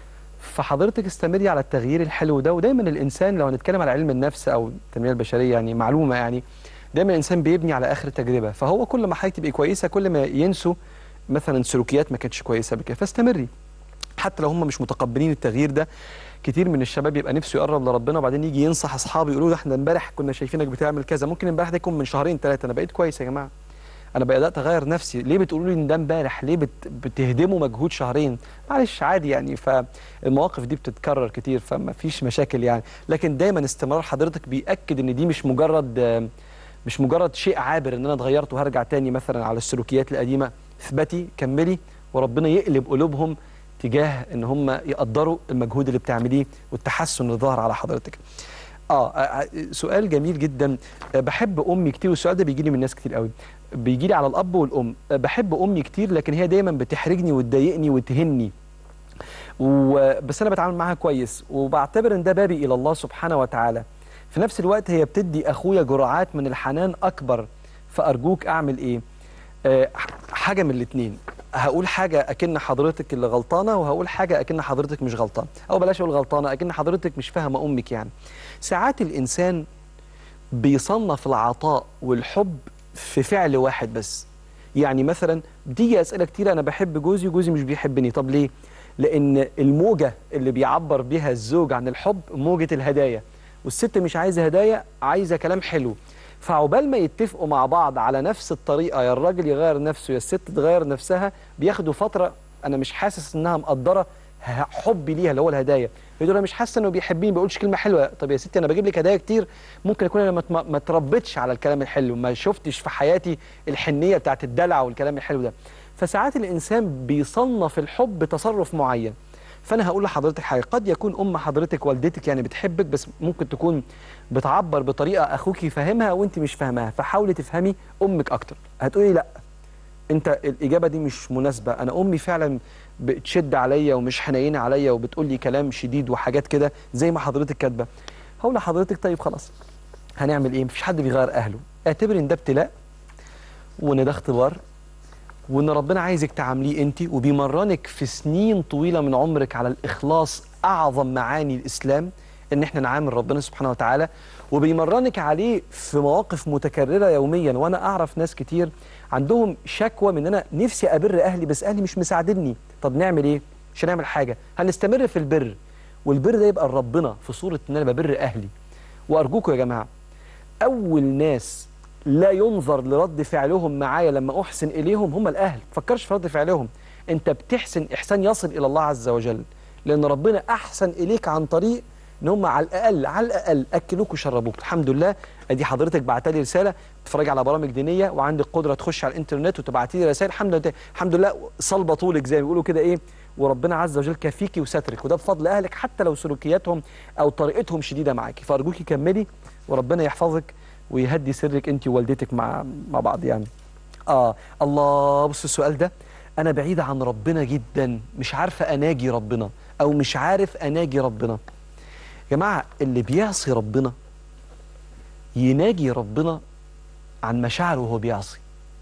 فحضرتك استمري على التغيير الحلو ده ودايما الانسان لو هنتكلم على علم النفس او التنميه البشريه يعني معلومه يعني دايما الانسان بيبني على اخر تجربه فهو كل ما حياتي تبقى كويسه كل ما ينسوا مثلا سلوكيات ما كانتش كويسه بكده فاستمري حتى لو هم مش متقبلين التغيير ده كتير من الشباب يبقى نفسه يقرب لربنا وبعدين يجي ينصح اصحابه يقولوا له احنا امبارح كنا شايفينك بتعمل كذا ممكن امبارح ده يكون من شهرين ثلاثه انا بقيت كويس يا جماعه انا بدات اغير نفسي ليه بتقولوا لي ان ده امبارح ليه بت... بتهدموا مجهود شهرين معلش عادي يعني فالمواقف دي بتتكرر كتير فما فيش مشاكل يعني لكن دايما استمرار حضرتك بياكد ان دي مش مجرد آه، مش مجرد شيء عابر ان انا اتغيرت وهرجع تاني مثلا على السلوكيات القديمه اثبتي كملي وربنا يقلب قلوبهم تجاه ان هم يقدروا المجهود اللي بتعمليه والتحسن اللي ظهر على حضرتك اه آه، سؤال جميل جدا آه، بحب امي كتير والسؤال ده بيجي لي من ناس كتير قوي بيجي لي على الاب والام آه، بحب امي كتير لكن هي دايما بتحرجني وتضايقني وتهني وبس انا بتعامل معاها كويس وبعتبر ان ده بابي الى الله سبحانه وتعالى في نفس الوقت هي بتدي اخويا جرعات من الحنان اكبر فارجوك اعمل ايه آه، ح- حاجه من الاثنين هقول حاجه اكن حضرتك اللي غلطانه وهقول حاجه اكن حضرتك مش غلطان او بلاش اقول غلطانه اكن حضرتك مش فاهمه امك يعني ساعات الانسان بيصنف العطاء والحب في فعل واحد بس يعني مثلا بتيجي اسئله كتير انا بحب جوزي وجوزي مش بيحبني طب ليه لان الموجه اللي بيعبر بيها الزوج عن الحب موجه الهدايا والست مش عايزه هدايا عايزه كلام حلو فعقبال ما يتفقوا مع بعض على نفس الطريقه يا الراجل يغير نفسه يا الست تغير نفسها بياخدوا فتره انا مش حاسس انها مقدره ه- حبي ليها اللي هو الهدايا يقول انا مش حاسه انه بيحبني ما بيقولش كلمه حلوه طب يا ستي انا بجيب لك هدايا كتير ممكن اكون انا ما ت- ما تربيتش على الكلام الحلو ما شفتش في حياتي الحنيه بتاعت الدلع والكلام الحلو ده فساعات الانسان بيصنف الحب بتصرف معين فانا هقول لحضرتك حاجه قد يكون ام حضرتك والدتك يعني بتحبك بس ممكن تكون بتعبر بطريقه اخوك فاهمها وانت مش فاهماها فحاولي تفهمي امك اكتر هتقولي لا انت الاجابه دي مش مناسبه انا امي فعلا بتشد عليا ومش حنينه عليا وبتقول لي كلام شديد وحاجات كده زي ما حضرتك كاتبه هقول لحضرتك طيب خلاص هنعمل ايه مفيش حد بيغير اهله اعتبر ان ده ابتلاء وان ده اختبار وان ربنا عايزك تعامليه انت وبيمرنك في سنين طويله من عمرك على الاخلاص اعظم معاني الاسلام ان احنا نعامل ربنا سبحانه وتعالى وبيمرنك عليه في مواقف متكرره يوميا وانا اعرف ناس كتير عندهم شكوى من ان انا نفسي ابر اهلي بس اهلي مش مساعدني طب نعمل ايه مش هنعمل حاجه هنستمر في البر والبر ده يبقى لربنا في صوره ان انا ببر اهلي وارجوكم يا جماعه اول ناس لا ينظر لرد فعلهم معايا لما احسن اليهم هم الاهل فكرش في رد فعلهم انت بتحسن احسان يصل الى الله عز وجل لان ربنا احسن اليك عن طريق ان هم على الاقل على الاقل اكلوك وشربوك الحمد لله ادي حضرتك بعت لي رساله بتتفرج على برامج دينيه وعندك قدره تخش على الانترنت وتبعتي لي رسائل الحمد لله الحمد لله صلبه طولك زي ما بيقولوا كده ايه وربنا عز وجل كفيكي وسترك وده بفضل اهلك حتى لو سلوكياتهم او طريقتهم شديده معاكي فارجوكي كملي وربنا يحفظك ويهدي سرك انت ووالدتك مع مع بعض يعني اه الله بص السؤال ده انا بعيده عن ربنا جدا مش عارفه اناجي ربنا او مش عارف اناجي ربنا يا جماعه اللي بيعصي ربنا يناجي ربنا عن مشاعره وهو بيعصي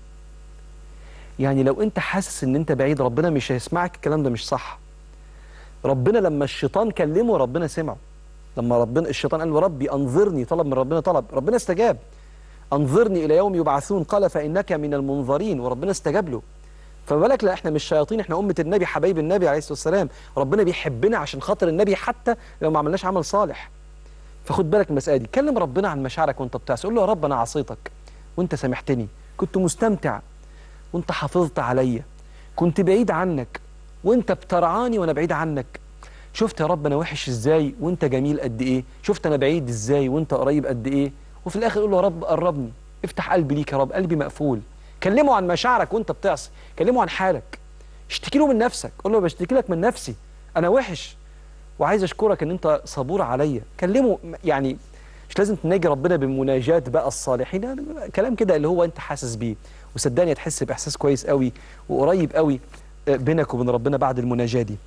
يعني لو انت حاسس ان انت بعيد ربنا مش هيسمعك الكلام ده مش صح ربنا لما الشيطان كلمه ربنا سمعه لما ربنا الشيطان قال له ربي انظرني طلب من ربنا طلب ربنا استجاب انظرني الى يوم يبعثون قال فانك من المنظرين وربنا استجاب له فما بالك لا احنا مش شياطين احنا امه النبي حبايب النبي عليه الصلاه والسلام ربنا بيحبنا عشان خاطر النبي حتى لو ما عملناش عمل صالح فخد بالك من المساله دي كلم ربنا عن مشاعرك وانت بتعصي قول له يا رب انا عصيتك وانت سامحتني كنت مستمتع وانت حافظت عليا كنت بعيد عنك وانت بترعاني وانا بعيد عنك شفت يا رب انا وحش ازاي وانت جميل قد ايه شفت انا بعيد ازاي وانت قريب قد ايه وفي الاخر قول له يا رب قربني افتح قلبي ليك يا رب قلبي مقفول كلمه عن مشاعرك وانت بتعصي كلمه عن حالك اشتكي له من نفسك قول له بشتكي لك من نفسي انا وحش وعايز اشكرك ان انت صبور عليا كلمه يعني مش لازم تناجي ربنا بمناجات بقى الصالحين يعني كلام كده اللي هو انت حاسس بيه وصدقني هتحس باحساس كويس قوي وقريب قوي آه، بينك وبين ربنا بعد المناجاه دي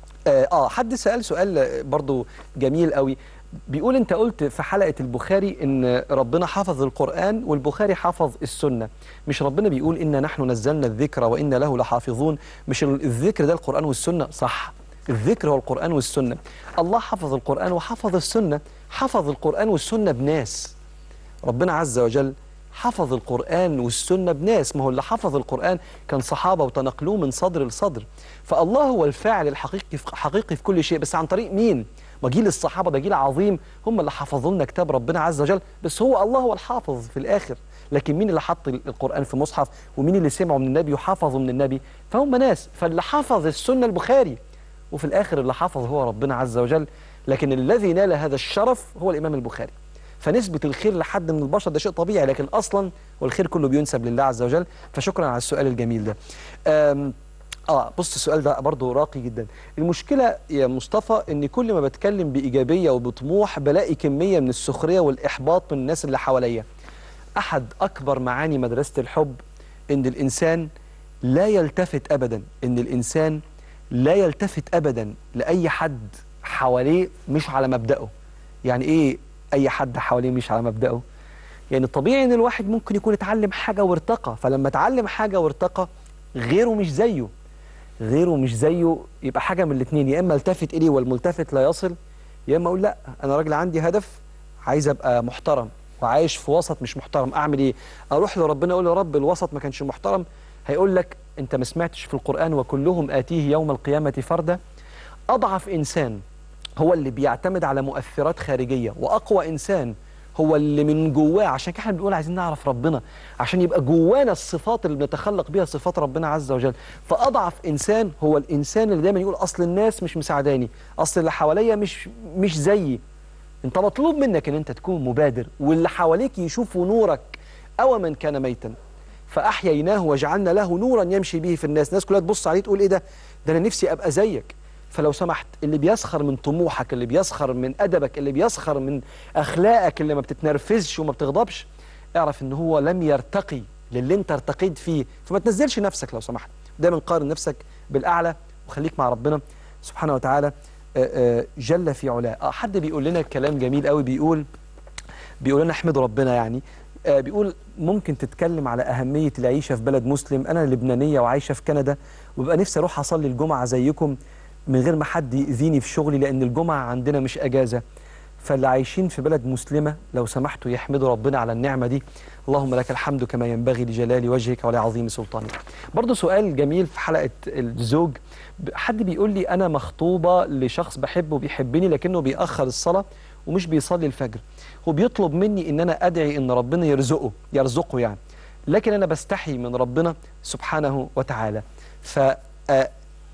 اه آه، حد سأل سؤال آه، برضو جميل قوي بيقول انت قلت في حلقة البخاري ان ربنا حفظ القرآن والبخاري حفظ السنة مش ربنا بيقول إنا نحن نزلنا الذكر وإنا له لحافظون مش ال- الذكر ده القرآن والسنة صح الذكر هو القرآن والسنة الله حفظ القرآن وحفظ السنة حفظ القرآن والسنة بناس ربنا عز وجل حفظ القرآن والسنة بناس ما هو اللي حفظ القرآن كان صحابة وتنقلوه من صدر لصدر فالله هو الفاعل الحقيقي في حقيقي في كل شيء بس عن طريق مين؟ ما جيل الصحابة ده جيل عظيم هم اللي حفظوا لنا كتاب ربنا عز وجل بس هو الله هو الحافظ في الآخر لكن مين اللي حط القرآن في مصحف ومين اللي سمعوا من النبي وحفظوا من النبي فهم ناس فاللي حفظ السنة البخاري وفي الآخر اللي حفظ هو ربنا عز وجل لكن الذي نال هذا الشرف هو الإمام البخاري فنسبة الخير لحد من البشر ده شيء طبيعي لكن أصلا والخير كله بينسب لله عز وجل فشكرا على السؤال الجميل ده أم اه بص السؤال ده برضه راقي جدا المشكلة يا مصطفى ان كل ما بتكلم بإيجابية وبطموح بلاقي كمية من السخرية والإحباط من الناس اللي حواليا أحد أكبر معاني مدرسة الحب ان الإنسان لا يلتفت أبدا ان الإنسان لا يلتفت أبدا لأي حد حواليه مش على مبدأه يعني إيه أي حد حواليه مش على مبدأه يعني طبيعي ان الواحد ممكن يكون اتعلم حاجة وارتقى فلما اتعلم حاجة وارتقى غيره مش زيه غيره مش زيه يبقى حاجة من الاثنين يا اما التفت اليه والملتفت لا يصل يا اما اقول لا انا راجل عندي هدف عايز ابقى محترم وعايش في وسط مش محترم اعمل ايه اروح لربنا اقول يا رب الوسط ما كانش محترم هيقول لك انت ما سمعتش في القرآن وكلهم آتيه يوم القيامة فردا اضعف انسان هو اللي بيعتمد على مؤثرات خارجية واقوى انسان هو اللي من جواه عشان كده احنا بنقول عايزين نعرف ربنا عشان يبقى جوانا الصفات اللي بنتخلق بيها صفات ربنا عز وجل فاضعف انسان هو الانسان اللي دايما يقول اصل الناس مش مساعداني اصل اللي حواليا مش مش زيي انت مطلوب منك ان انت تكون مبادر واللي حواليك يشوفوا نورك او من كان ميتا فاحييناه وجعلنا له نورا يمشي به في الناس الناس كلها تبص عليه تقول ايه ده ده انا نفسي ابقى زيك فلو سمحت اللي بيسخر من طموحك اللي بيسخر من أدبك اللي بيسخر من أخلاقك اللي ما بتتنرفزش وما بتغضبش اعرف ان هو لم يرتقي للي انت ارتقيت فيه فما تنزلش نفسك لو سمحت دايما قارن نفسك بالأعلى وخليك مع ربنا سبحانه وتعالى آه، آه، جل في علاه آه، حد بيقول لنا كلام جميل قوي بيقول بيقول لنا احمدوا ربنا يعني آه، بيقول ممكن تتكلم على أهمية العيشة في بلد مسلم أنا لبنانية وعايشة في كندا وبقى نفسي أروح أصلي الجمعة زيكم من غير ما حد يأذيني في شغلي لأن الجمعة عندنا مش أجازة فاللي عايشين في بلد مسلمة لو سمحتوا يحمدوا ربنا على النعمة دي اللهم لك الحمد كما ينبغي لجلال وجهك ولعظيم سلطانك برضو سؤال جميل في حلقة الزوج ب- حد بيقول لي أنا مخطوبة لشخص بحبه وبيحبني لكنه بيأخر الصلاة ومش بيصلي الفجر هو بيطلب مني ان انا ادعي ان ربنا يرزقه يرزقه يعني لكن انا بستحي من ربنا سبحانه وتعالى ف آه،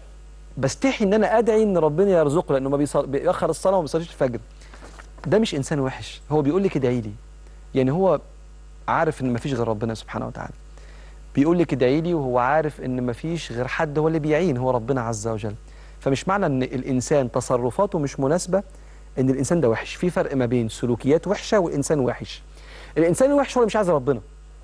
بستحي ان انا ادعي ان ربنا يرزقه لانه ما بيصل... بيأخر الصلاه وما بيصليش الفجر ده مش انسان وحش هو بيقول لك ادعي لي يعني هو عارف ان ما فيش غير ربنا سبحانه وتعالى بيقول لك ادعي لي وهو عارف ان ما فيش غير حد هو اللي بيعين هو ربنا عز وجل فمش معنى ان الانسان تصرفاته مش مناسبه ان الانسان ده وحش في فرق ما بين سلوكيات وحشه والانسان وحش الانسان الوحش هو اللي مش عايز ربنا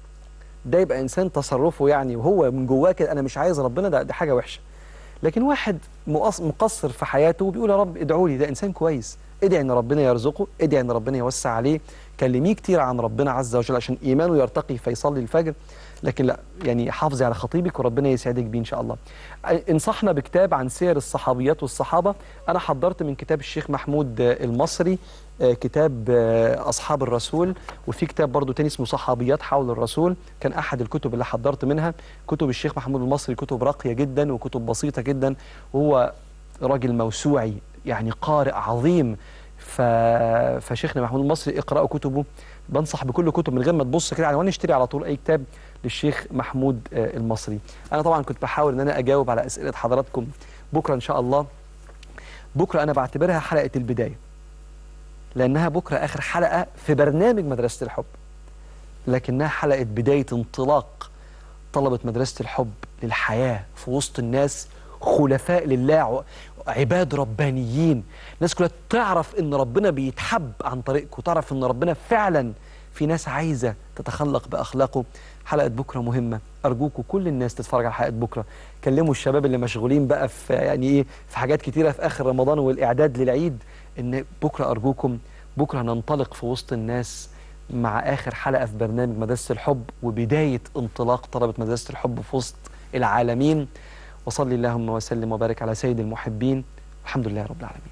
ده يبقى انسان تصرفه يعني وهو من جواه كده انا مش عايز ربنا ده, ده حاجه وحشه لكن واحد مقص- مقصر في حياته وبيقول يا رب ادعوا لي ده انسان كويس ادعي ان ربنا يرزقه ادعي ان ربنا يوسع عليه كلميه كتير عن ربنا عز وجل عشان ايمانه يرتقي فيصلي الفجر لكن لا يعني حافظي على خطيبك وربنا يسعدك بيه ان شاء الله انصحنا بكتاب عن سير الصحابيات والصحابه انا حضرت من كتاب الشيخ محمود آه، المصري آه، كتاب آه، اصحاب الرسول وفي كتاب برضو تاني اسمه صحابيات حول الرسول كان احد الكتب اللي حضرت منها كتب الشيخ محمود المصري كتب راقيه جدا وكتب بسيطه جدا وهو راجل موسوعي يعني قارئ عظيم ف... فشيخنا محمود المصري اقرأوا كتبه بنصح بكل كتب من غير ما تبص كده على وانا اشتري على طول اي كتاب للشيخ محمود آه، المصري انا طبعا كنت بحاول ان انا اجاوب على اسئله حضراتكم بكره ان شاء الله بكره انا بعتبرها حلقه البدايه لانها بكره اخر حلقه في برنامج مدرسه الحب لكنها حلقه بدايه انطلاق طلبة مدرسة الحب للحياة في وسط الناس خلفاء لله ع- عباد ربانيين الناس كلها تعرف ان ربنا بيتحب عن طريقكم تعرف ان ربنا فعلا في ناس عايزة تتخلق بأخلاقه حلقة بكرة مهمة أرجوكم كل الناس تتفرج على حلقة بكرة كلموا الشباب اللي مشغولين بقى في يعني إيه في حاجات كتيرة في آخر رمضان والإعداد للعيد إن بكرة أرجوكم بكرة هننطلق في وسط الناس مع آخر حلقة في برنامج مدرسة الحب وبداية انطلاق طلبة مدرسة الحب في وسط العالمين وصلي اللهم وسلم وبارك على سيد المحبين الحمد لله رب العالمين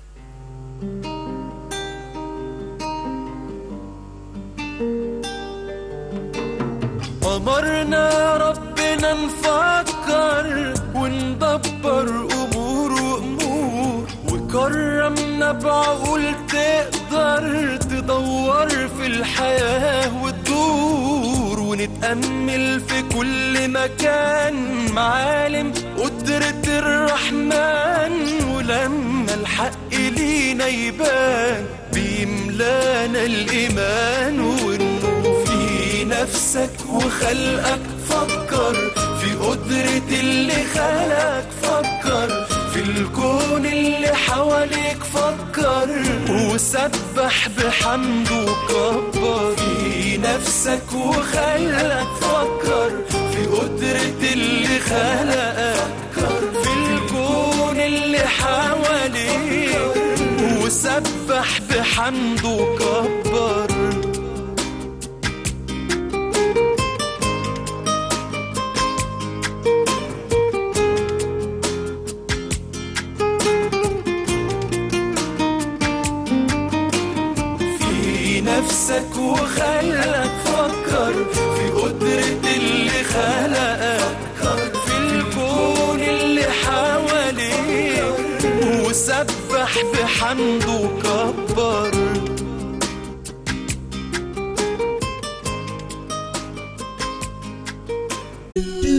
أمرنا ربنا نفكر وندبر أمور وأمور وكرمنا بعقول تقدر تدور في الحياة وتدور ونتأمل في كل مكان معالم قدرة الرحمن ولما الحق لينا يبان بيملانا الإيمان والنور في نفسك وخلقك فكر في قدرة اللي خلقك فكر في الكون اللي حواليك فكر وسبح بحمده وكبر في نفسك وخلقك فكر في قدرة اللي خلقك فكر في الكون اللي حواليك وسبح بحمده وكبر في نفسك وخلك فكر في قدرة اللي خلقك في الكون اللي حواليك وسبح بحمده وكبر لا